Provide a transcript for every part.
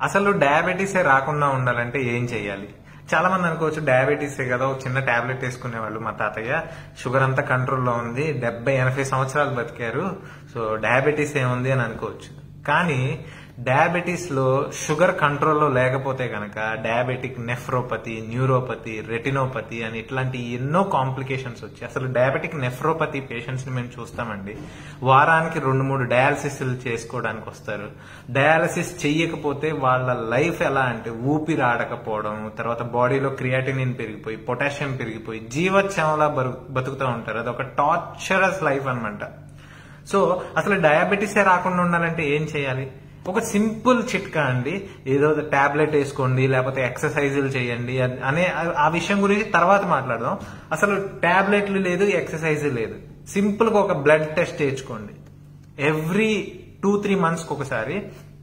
అసలు డయాబెటీసే రాకుండా ఉండాలంటే ఏం చేయాలి చాలా మంది అనుకోవచ్చు డయాబెటీసే కదా ఒక చిన్న టాబ్లెట్ వేసుకునేవాళ్ళు మా తాతయ్య షుగర్ అంతా కంట్రోల్లో ఉంది డెబ్బై ఎనభై సంవత్సరాలు బతికారు సో డయాబెటీస్ ఏముంది అని అనుకోవచ్చు కానీ డయాబెటీస్ లో షుగర్ కంట్రోల్లో లేకపోతే గనక డయాబెటిక్ నెఫ్రోపతి న్యూరోపతి రెటినోపతి అని ఇట్లాంటి ఎన్నో కాంప్లికేషన్స్ వచ్చి అసలు డయాబెటిక్ నెఫ్రోపతి పేషెంట్స్ ని మేము చూస్తామండి వారానికి రెండు మూడు డయాలసిస్ చేసుకోవడానికి వస్తారు డయాలసిస్ చెయ్యకపోతే వాళ్ళ లైఫ్ ఎలా అంటే ఊపిరి ఆడకపోవడం తర్వాత బాడీలో క్రియాటినిన్ పెరిగిపోయి పొటాషియం పెరిగిపోయి జీవోత్సవంలా బతుకుతూ ఉంటారు అదొక టార్చరస్ లైఫ్ అనమాట సో అసలు డయాబెటీసే రాకుండా ఉండాలంటే ఏం చేయాలి ఒక సింపుల్ చిట్కా అండి ఏదో టాబ్లెట్ వేసుకోండి లేకపోతే ఎక్సర్సైజులు చేయండి అనే ఆ విషయం గురించి తర్వాత మాట్లాడదాం అసలు టాబ్లెట్లు లేదు ఎక్సర్సైజ్ లేదు సింపుల్ గా ఒక బ్లడ్ టెస్ట్ చేయించుకోండి ఎవ్రీ టూ త్రీ మంత్స్ ఒకసారి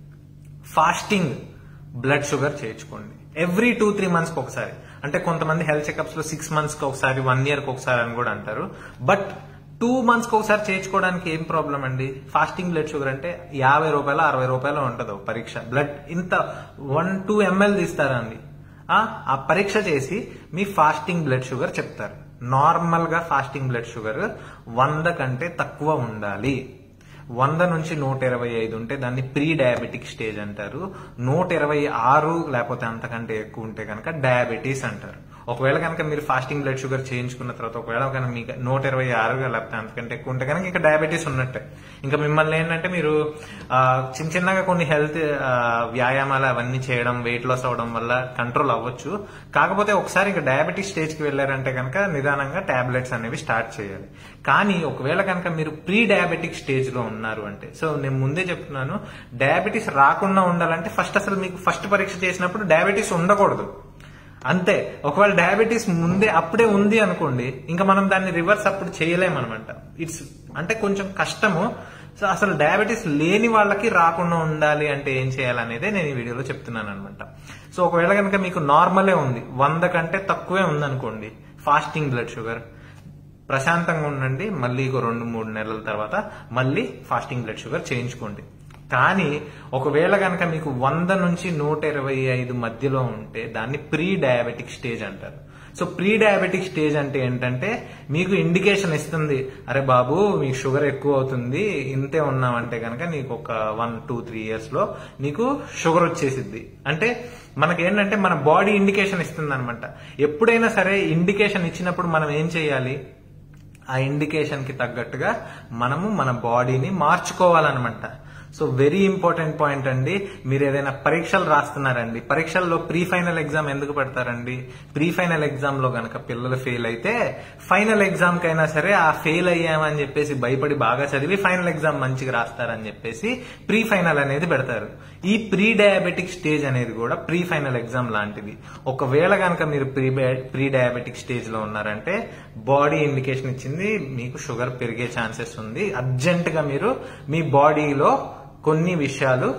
ఫాస్టింగ్ బ్లడ్ షుగర్ చేయించుకోండి ఎవ్రీ టూ త్రీ మంత్స్ ఒకసారి అంటే కొంతమంది హెల్త్ చెకప్స్ లో సిక్స్ మంత్స్ కి ఒకసారి వన్ ఇయర్ కి ఒకసారి అని కూడా అంటారు బట్ టూ మంత్స్ కి ఒకసారి చేయించుకోవడానికి ఏం ప్రాబ్లం అండి ఫాస్టింగ్ బ్లడ్ షుగర్ అంటే యాభై రూపాయలు అరవై రూపాయలు ఉంటుంది పరీక్ష బ్లడ్ ఇంత వన్ టూ ఎంఎల్ తీస్తారండి ఆ పరీక్ష చేసి మీ ఫాస్టింగ్ బ్లడ్ షుగర్ చెప్తారు నార్మల్ గా ఫాస్టింగ్ బ్లడ్ షుగర్ వంద కంటే తక్కువ ఉండాలి వంద నుంచి నూట ఇరవై ఐదు ఉంటే దాన్ని ప్రీ డయాబెటిక్ స్టేజ్ అంటారు నూట ఇరవై ఆరు లేకపోతే అంతకంటే ఎక్కువ ఉంటే కనుక డయాబెటీస్ అంటారు ఒకవేళ కనుక మీరు ఫాస్టింగ్ బ్లడ్ షుగర్ చేయించుకున్న తర్వాత ఒకవేళ కనుక మీకు నూట ఇరవై ఆరు లేకపోతే అంతకంటే ఎక్కువ ఉంటే కనుక ఇంకా డయాబెటీస్ ఉన్నట్టే ఇంకా మిమ్మల్ని ఏంటంటే మీరు చిన్న చిన్నగా కొన్ని హెల్త్ వ్యాయామాలు అవన్నీ చేయడం వెయిట్ లాస్ అవడం వల్ల కంట్రోల్ అవ్వచ్చు కాకపోతే ఒకసారి ఇంకా డయాబెటీస్ స్టేజ్ కి వెళ్ళారంటే కనుక నిదానంగా టాబ్లెట్స్ అనేవి స్టార్ట్ చేయాలి కానీ ఒకవేళ కనుక మీరు ప్రీ డయాబెటిక్ స్టేజ్ లో ఉన్నారు అంటే సో నేను ముందే చెప్తున్నాను డయాబెటీస్ రాకుండా ఉండాలంటే ఫస్ట్ అసలు మీకు ఫస్ట్ పరీక్ష చేసినప్పుడు డయాబెటీస్ ఉండకూడదు అంతే ఒకవేళ డయాబెటీస్ ముందే అప్పుడే ఉంది అనుకోండి ఇంకా మనం దాన్ని రివర్స్ అప్పుడు చేయలేమన్నమాట ఇట్స్ అంటే కొంచెం కష్టము సో అసలు డయాబెటీస్ లేని వాళ్ళకి రాకుండా ఉండాలి అంటే ఏం చేయాలనేదే నేను ఈ వీడియోలో చెప్తున్నాను అనమాట సో ఒకవేళ కనుక మీకు నార్మలే ఉంది వంద కంటే తక్కువే ఉందనుకోండి ఫాస్టింగ్ బ్లడ్ షుగర్ ప్రశాంతంగా ఉండండి మళ్ళీ ఒక రెండు మూడు నెలల తర్వాత మళ్ళీ ఫాస్టింగ్ బ్లడ్ షుగర్ చేయించుకోండి కానీ ఒకవేళ కనుక మీకు వంద నుంచి నూట ఇరవై ఐదు మధ్యలో ఉంటే దాన్ని ప్రీ డయాబెటిక్ స్టేజ్ అంటారు సో ప్రీ డయాబెటిక్ స్టేజ్ అంటే ఏంటంటే మీకు ఇండికేషన్ ఇస్తుంది అరే బాబు మీకు షుగర్ ఎక్కువ అవుతుంది ఇంతే ఉన్నామంటే కనుక నీకు ఒక వన్ టూ త్రీ ఇయర్స్ లో నీకు షుగర్ వచ్చేసిద్ది అంటే మనకి ఏంటంటే మన బాడీ ఇండికేషన్ ఇస్తుంది అనమాట ఎప్పుడైనా సరే ఇండికేషన్ ఇచ్చినప్పుడు మనం ఏం చేయాలి ఆ ఇండికేషన్ కి తగ్గట్టుగా మనము మన బాడీని మార్చుకోవాలన్నమాట సో వెరీ ఇంపార్టెంట్ పాయింట్ అండి మీరు ఏదైనా పరీక్షలు రాస్తున్నారండి పరీక్షల్లో ప్రీ ఫైనల్ ఎగ్జామ్ ఎందుకు పెడతారండి ప్రీ ఫైనల్ ఎగ్జామ్ లో గనక పిల్లలు ఫెయిల్ అయితే ఫైనల్ ఎగ్జామ్ కైనా సరే ఆ ఫెయిల్ అయ్యామని చెప్పేసి భయపడి బాగా చదివి ఫైనల్ ఎగ్జామ్ మంచిగా రాస్తారని చెప్పేసి ప్రీ ఫైనల్ అనేది పెడతారు ఈ ప్రీ డయాబెటిక్ స్టేజ్ అనేది కూడా ప్రీ ఫైనల్ ఎగ్జామ్ లాంటిది ఒకవేళ కనుక మీరు ప్రీ ప్రీ డయాబెటిక్ స్టేజ్ లో ఉన్నారంటే బాడీ ఇండికేషన్ ఇచ్చింది మీకు షుగర్ పెరిగే ఛాన్సెస్ ఉంది అర్జెంట్ గా మీరు మీ బాడీలో కొన్ని విషయాలు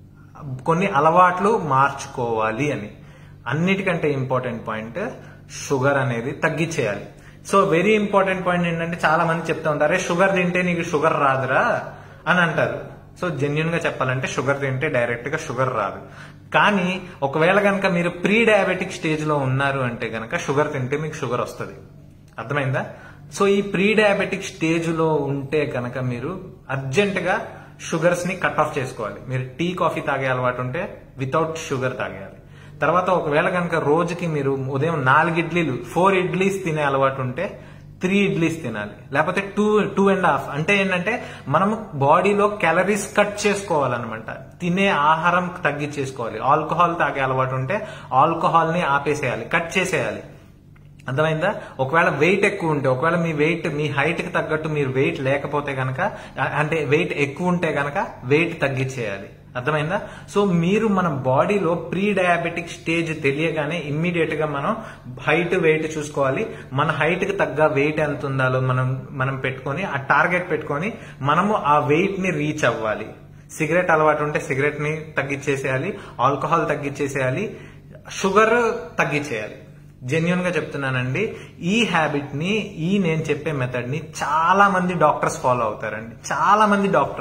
కొన్ని అలవాట్లు మార్చుకోవాలి అని అన్నిటికంటే ఇంపార్టెంట్ పాయింట్ షుగర్ అనేది తగ్గించేయాలి సో వెరీ ఇంపార్టెంట్ పాయింట్ ఏంటంటే చాలా మంది చెప్తా ఉంటారు "అరే, షుగర్ తింటే నీకు షుగర్ రాదురా అని అంటారు సో జెన్యున్ గా చెప్పాలంటే షుగర్ తింటే డైరెక్ట్ గా షుగర్ రాదు కానీ ఒకవేళ కనుక మీరు ప్రీ డయాబెటిక్ స్టేజ్ లో ఉన్నారు అంటే కనుక షుగర్ తింటే మీకు షుగర్ వస్తుంది అర్థమైందా సో ఈ ప్రీ డయాబెటిక్ స్టేజ్ లో ఉంటే కనుక మీరు అర్జెంట్ గా షుగర్స్ ని కట్ ఆఫ్ చేసుకోవాలి మీరు టీ కాఫీ తాగే అలవాటు ఉంటే వితౌట్ షుగర్ తాగేయాలి తర్వాత ఒకవేళ కనుక రోజుకి మీరు ఉదయం నాలుగు ఇడ్లీలు ఫోర్ ఇడ్లీస్ తినే అలవాటు ఉంటే త్రీ ఇడ్లీస్ తినాలి లేకపోతే టూ టూ అండ్ హాఫ్ అంటే ఏంటంటే మనం బాడీలో క్యాలరీస్ కట్ చేసుకోవాలన్నమాట తినే ఆహారం తగ్గించేసుకోవాలి ఆల్కహాల్ తాగే అలవాటు ఉంటే ఆల్కహాల్ ని ఆపేసేయాలి కట్ చేసేయాలి అర్థమైందా ఒకవేళ వెయిట్ ఎక్కువ ఉంటే ఒకవేళ మీ వెయిట్ మీ హైట్ కి తగ్గట్టు మీరు వెయిట్ లేకపోతే గనక అంటే వెయిట్ ఎక్కువ ఉంటే గనక వెయిట్ తగ్గించేయాలి అర్థమైందా సో మీరు మన బాడీలో ప్రీ డయాబెటిక్ స్టేజ్ తెలియగానే ఇమ్మీడియట్ గా మనం హైట్ వెయిట్ చూసుకోవాలి మన హైట్ కి తగ్గ వెయిట్ ఎంత ఉండాలో మనం మనం పెట్టుకొని ఆ టార్గెట్ పెట్టుకొని మనము ఆ వెయిట్ ని రీచ్ అవ్వాలి సిగరెట్ అలవాటు ఉంటే సిగరెట్ ని తగ్గించేసేయాలి ఆల్కహాల్ తగ్గించేసేయాలి షుగర్ తగ్గించేయాలి జెన్యున్ గా చెప్తున్నానండి ఈ హ్యాబిట్ ని ఈ నేను చెప్పే మెథడ్ ని చాలా మంది డాక్టర్స్ ఫాలో అవుతారండి చాలా మంది డాక్టర్స్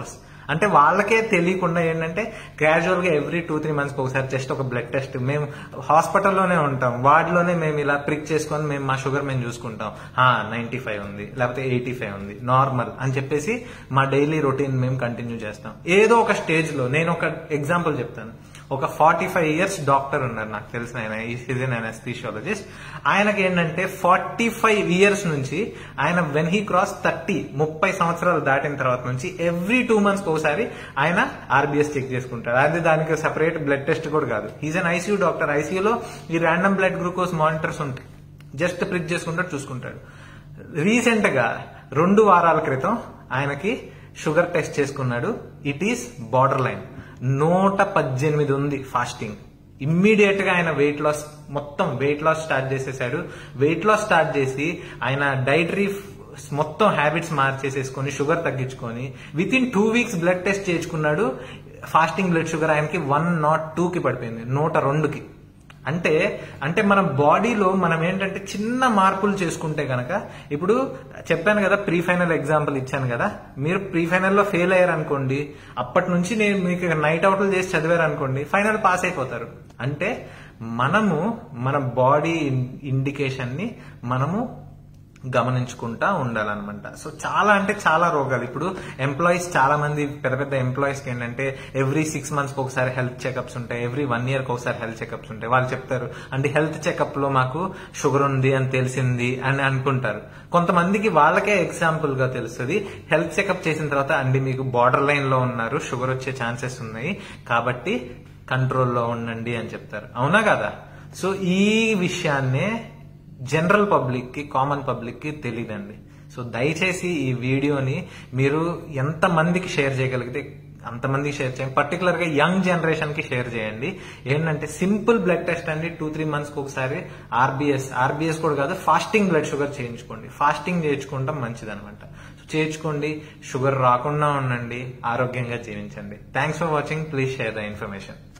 అంటే వాళ్ళకే తెలియకుండా ఏంటంటే క్యాజువల్ గా ఎవ్రీ టూ త్రీ మంత్స్ ఒకసారి జస్ట్ ఒక బ్లడ్ టెస్ట్ మేము హాస్పిటల్లోనే ఉంటాం వార్డులోనే మేము ఇలా ప్రిక్ చేసుకొని మేము మా షుగర్ మేము చూసుకుంటాం నైన్టీ ఫైవ్ ఉంది లేకపోతే ఎయిటీ ఫైవ్ ఉంది నార్మల్ అని చెప్పేసి మా డైలీ రొటీన్ మేము కంటిన్యూ చేస్తాం ఏదో ఒక స్టేజ్ లో నేను ఒక ఎగ్జాంపుల్ చెప్తాను ఒక ఫార్టీ ఫైవ్ ఇయర్స్ డాక్టర్ ఉన్నారు నాకు తెలిసిన ఆయన ఈజ్ అన్ అనస్థిషియాలజిస్ట్ ఆయనకి ఏంటంటే ఫార్టీ ఫైవ్ ఇయర్స్ నుంచి ఆయన వెన్ హీ క్రాస్ థర్టీ ముప్పై సంవత్సరాలు దాటిన తర్వాత నుంచి ఎవ్రీ టూ మంత్స్ ఒకసారి ఆయన ఆర్బీఎస్ చెక్ చేసుకుంటారు అది దానికి సెపరేట్ బ్లడ్ టెస్ట్ కూడా కాదు ఈజ్ అన్ ఐసీయూ డాక్టర్ ఐసీయూలో ఈ ర్యాండమ్ బ్లడ్ గ్లూకోజ్ మానిటర్స్ ఉంటాయి జస్ట్ ప్రిక్ చేసుకుంటాడు చూసుకుంటాడు రీసెంట్ గా రెండు వారాల క్రితం ఆయనకి షుగర్ టెస్ట్ చేసుకున్నాడు ఇట్ ఈస్ బార్డర్ లైన్ నూట పద్దెనిమిది ఉంది ఫాస్టింగ్ ఇమ్మీడియట్ గా ఆయన వెయిట్ లాస్ మొత్తం వెయిట్ లాస్ స్టార్ట్ చేసేసాడు వెయిట్ లాస్ స్టార్ట్ చేసి ఆయన డైటరీ మొత్తం హ్యాబిట్స్ మార్చేసేసుకొని షుగర్ తగ్గించుకొని within two weeks blood test చేయించుకున్నాడు ఫాస్టింగ్ బ్లడ్ షుగర్ ఆయనకి వన్ నాట్ టూ కి పడిపోయింది నూట రెండుకి అంటే అంటే మన బాడీలో మనం ఏంటంటే చిన్న మార్పులు చేసుకుంటే గనక ఇప్పుడు చెప్పాను కదా ప్రీ ఫైనల్ ఎగ్జాంపుల్ ఇచ్చాను కదా మీరు ప్రీ ఫైనల్ లో ఫెయిల్ అయ్యారు అనుకోండి అప్పటి నుంచి నేను మీకు నైట్ అవుట్లు చేసి చదివారు అనుకోండి ఫైనల్ పాస్ అయిపోతారు అంటే మనము మన బాడీ ఇండికేషన్ ని మనము గమనించుకుంటా ఉండాలన్నమాట సో చాలా అంటే చాలా రోగాలు ఇప్పుడు ఎంప్లాయీస్ చాలా మంది పెద్ద పెద్ద ఎంప్లాయీస్ కి ఏంటంటే ఎవ్రీ సిక్స్ మంత్స్ కి ఒకసారి హెల్త్ చెకప్స్ ఉంటాయి ఎవ్రీ వన్ ఇయర్ కి ఒకసారి హెల్త్ చెకప్స్ ఉంటాయి వాళ్ళు చెప్తారు అంటే హెల్త్ చెకప్ లో మాకు షుగర్ ఉంది అని తెలిసింది అని అనుకుంటారు కొంతమందికి వాళ్ళకే ఎగ్జాంపుల్ గా తెలుస్తుంది హెల్త్ చెకప్ చేసిన తర్వాత అండి మీకు బార్డర్ లైన్ లో ఉన్నారు షుగర్ వచ్చే ఛాన్సెస్ ఉన్నాయి కాబట్టి కంట్రోల్లో ఉండండి అని చెప్తారు అవునా కదా సో ఈ విషయాన్నే జనరల్ పబ్లిక్ కి కామన్ పబ్లిక్ కి తెలియదండి సో దయచేసి ఈ వీడియోని మీరు ఎంత మందికి షేర్ చేయగలిగితే అంతమందికి షేర్ చేయండి పర్టికులర్ గా యంగ్ జనరేషన్ కి షేర్ చేయండి ఏంటంటే సింపుల్ బ్లడ్ టెస్ట్ అండి టూ త్రీ మంత్స్ కి ఒకసారి ఆర్బీఎస్ ఆర్బీఎస్ కూడా కాదు ఫాస్టింగ్ బ్లడ్ షుగర్ చేయించుకోండి ఫాస్టింగ్ చేయించుకోవడం మంచిది అనమాట చేయించుకోండి షుగర్ రాకుండా ఉండండి ఆరోగ్యంగా జీవించండి thanks for watching please share the information